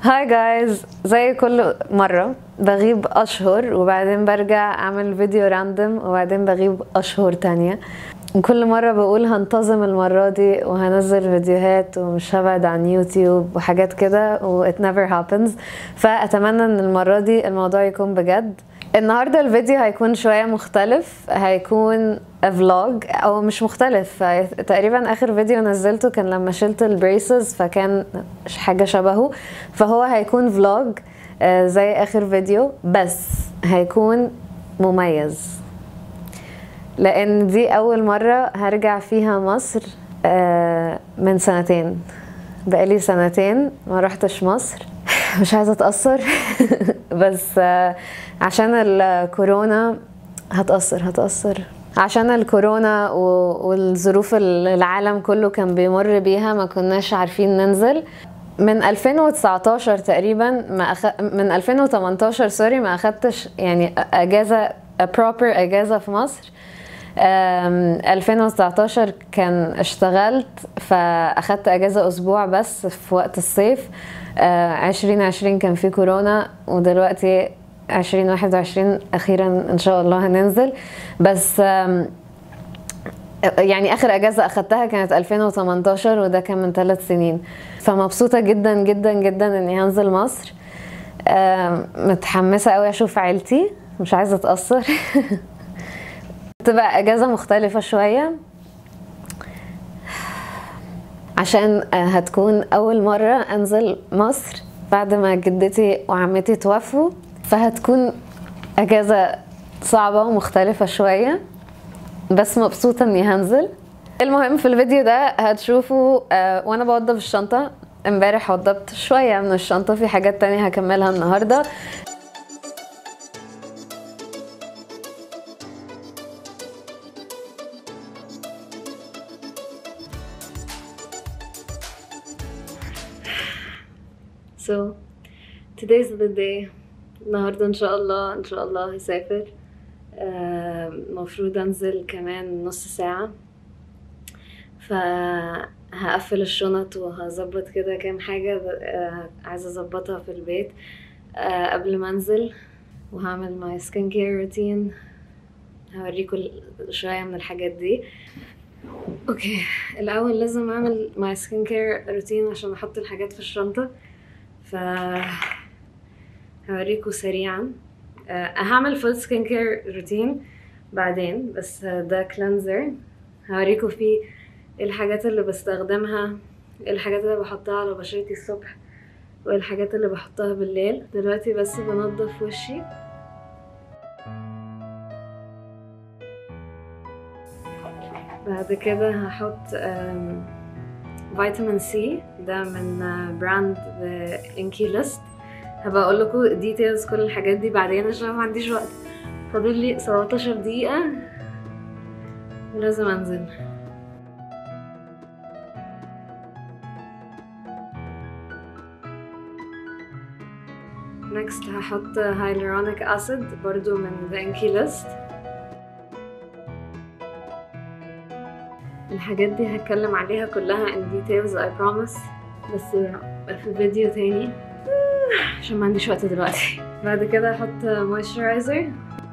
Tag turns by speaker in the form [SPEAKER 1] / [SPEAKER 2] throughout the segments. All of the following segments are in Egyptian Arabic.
[SPEAKER 1] هاي جايز زي كل مرة بغيب أشهر وبعدين برجع أعمل فيديو راندوم وبعدين بغيب أشهر تانية كل مرة بقول هنتظم المرة دي وهنزل فيديوهات ومش هبعد عن يوتيوب وحاجات كده و it never happens فأتمنى إن المرة دي الموضوع يكون بجد النهارده الفيديو هيكون شوية مختلف هيكون فلوج او مش مختلف تقريبا اخر فيديو نزلته كان لما شلت البريسز فكان حاجة شبهه فهو هيكون فلوج آه، زي اخر فيديو بس هيكون مميز لان دي اول مرة هرجع فيها مصر آه، من سنتين بقالي سنتين ما رحتش مصر مش عايزه اتاثر بس آه، عشان الكورونا هتاثر هتاثر عشان الكورونا و- والظروف اللي العالم كله كان بيمر بيها ما كناش عارفين ننزل من 2019 تقريبا ما أخ... من 2018 سوري ما اخدتش يعني اجازه a proper اجازه في مصر أم، 2019 كان اشتغلت فاخدت اجازه اسبوع بس في وقت الصيف أه، 2020 كان في كورونا ودلوقتي 2021 اخيرا ان شاء الله هننزل بس أم، يعني اخر اجازه اخدتها كانت 2018 وده كان من ثلاث سنين فمبسوطه جدا جدا جدا اني هنزل مصر أم، متحمسه قوي اشوف عيلتي مش عايزه اتاثر تبقى اجازه مختلفه شويه عشان هتكون اول مره انزل مصر بعد ما جدتي وعمتي توفوا فهتكون اجازه صعبه ومختلفه شويه بس مبسوطه اني هنزل المهم في الفيديو ده هتشوفوا آه، وانا بوضب الشنطه امبارح وضبت شويه من الشنطه في حاجات تانية هكملها النهارده So today's the day النهاردة إن شاء الله إن شاء الله هسافر آه، المفروض أنزل كمان نص ساعة فهقفل الشنط وهظبط كده كام حاجة آه، عايزة أظبطها في البيت آه، قبل ما أنزل وهعمل ماي سكين كير روتين هوريكم شوية من الحاجات دي اوكي الاول لازم اعمل ماي سكين كير روتين عشان احط الحاجات في الشنطه ف هوريكم سريعا آه، هعمل فول سكين كير روتين بعدين بس آه، ده كلينزر هوريكم فيه إيه الحاجات اللي بستخدمها إيه الحاجات اللي بحطها على بشرتي الصبح وايه الحاجات اللي بحطها بالليل دلوقتي بس بنضف وشي بعد كده هحط آم، فيتامين سي ده من آه، براند انكي ليست هبقى اقول لكم ديتيلز كل الحاجات دي بعدين عشان ما عنديش وقت فاضل لي 17 دقيقة ولازم انزل next هحط hyaluronic acid برضو من the انكي ليست الحاجات دي هتكلم عليها كلها in details I promise بس في فيديو تاني عشان ما عنديش وقت دلوقتي بعد كده هحط moisturizer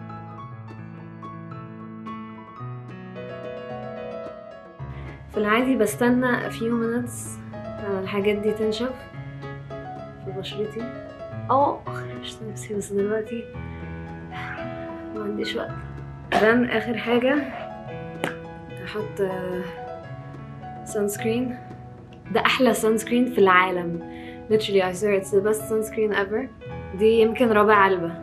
[SPEAKER 1] في العادي بستنى a few minutes على الحاجات دي تنشف في بشرتي اه خرجت نفسي بس دلوقتي ما عنديش وقت بعدين اخر حاجة هحط سان سكرين ده احلى سان سكرين في العالم literally I swear it's the best sunscreen ever دي يمكن رابع علبة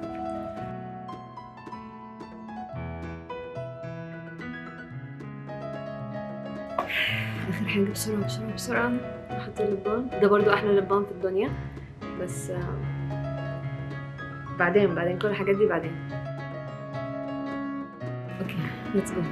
[SPEAKER 1] اخر حاجة بسرعة بسرعة بسرعة احط الليب بالم ده برضو احلى ليب بالم في الدنيا بس آه، بعدين بعدين كل الحاجات دي بعدين اوكي ليتس جو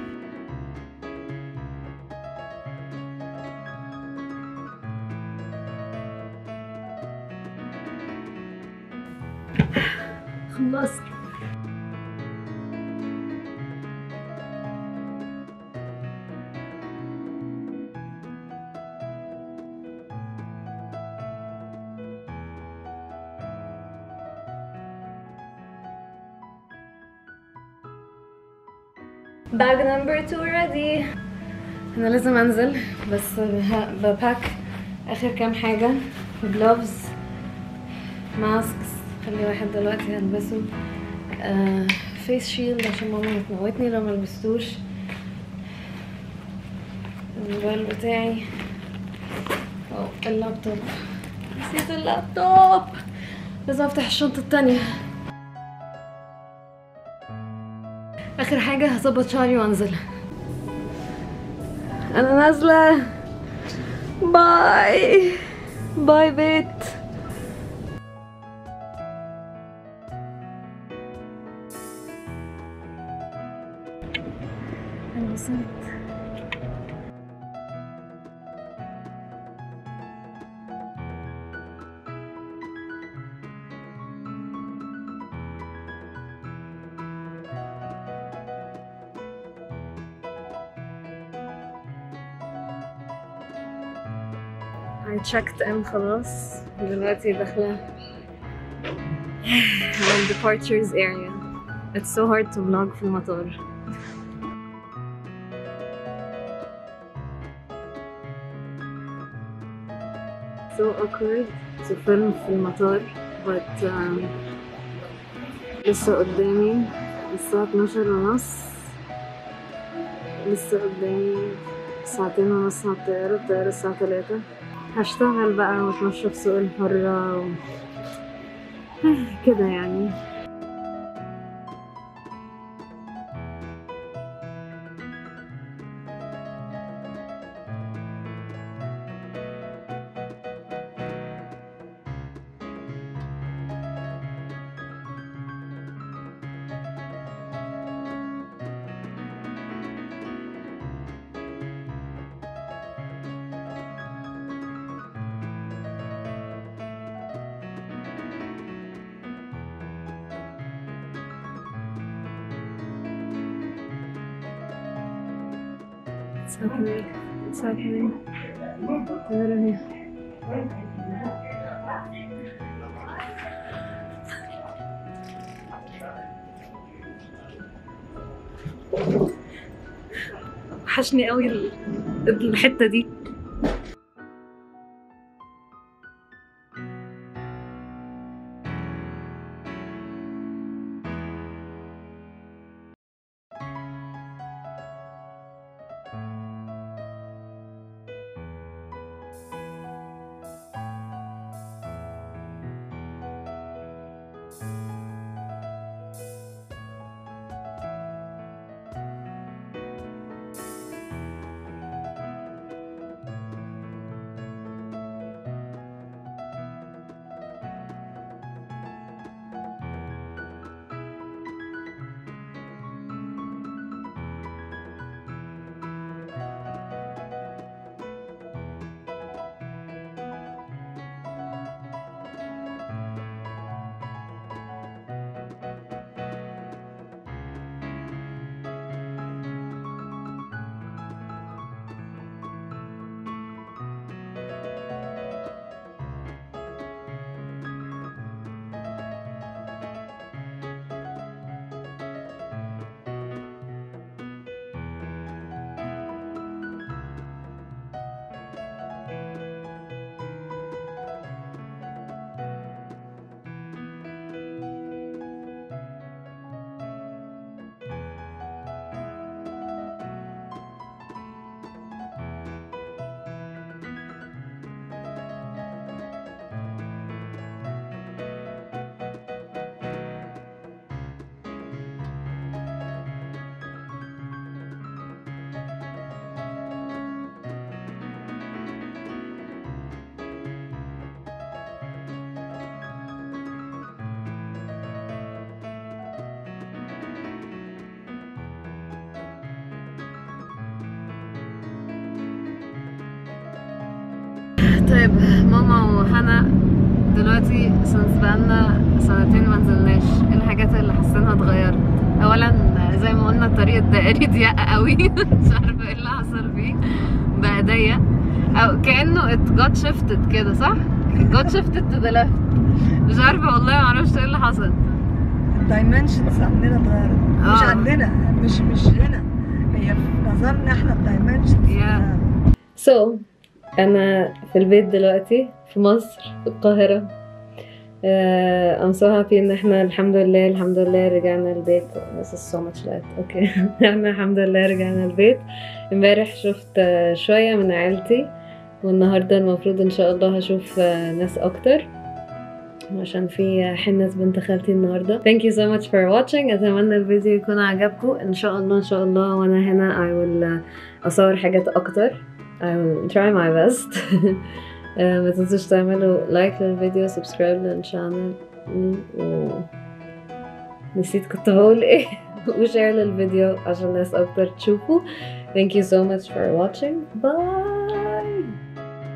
[SPEAKER 1] خلصت باج نمبر 2 ريدي انا لازم انزل بس ه- بباك اخر كام حاجه جلوفز ماسكس خلي واحد دلوقتي هلبسه آه فيس شيلد عشان ماما هتموتني لو ملبستوش الموبايل بتاعي أو اللابتوب نسيت اللابتوب لازم افتح الشنطة التانية اخر حاجة هظبط شعري وانزل انا نازلة باي باي بيت انا وصلت I checked in خلاص دلوقتي داخلة على ال departures area It's so hard to vlog في المطار so awkward to film في المطار but um, لسه قدامي الساعة 12 ونص لسه قدامي ساعتين ونص على الطيارة الطيارة الساعة 3 هشتغل بقى واتمشى في سوق الحرة و... كده يعني It's happening. It's happening. Get out of here. وحشني قوي ال- الحتة دي طيب ماما وهنا دلوقتي سنس بقالنا سنتين ما نزلناش ايه الحاجات اللي حاسينها اتغيرت اولا زي ما قلنا الطريق الدائري ضيق قوي مش عارفه ايه اللي حصل فيه بقى ضيق او كانه ات جات شيفتد كده صح؟ جات شيفتد تو ذا ليفت مش عارفه والله ما اعرفش ايه اللي حصل
[SPEAKER 2] الدايمنشنز عندنا اتغيرت مش
[SPEAKER 1] آه.
[SPEAKER 2] عندنا مش مش هنا هي في نظرنا احنا الدايمنشن
[SPEAKER 1] سو so, انا في البيت دلوقتي في مصر في القاهرة uh, I'm so happy ان احنا الحمد لله الحمد لله رجعنا البيت this is so much light اوكي احنا الحمد لله رجعنا البيت امبارح شفت شوية من عيلتي والنهاردة المفروض ان شاء الله هشوف ناس اكتر عشان في حنة بنت خالتي النهاردة thank you so much for watching اتمنى الفيديو يكون عجبكم ان شاء الله ان شاء الله وانا هنا I will اصور حاجات اكتر I will try my best ما تنسوش تعملوا لايك للفيديو سبسكرايب للشانل و نسيت كنت هقول ايه وشير للفيديو عشان ناس اكتر تشوفوا thank you so much for watching bye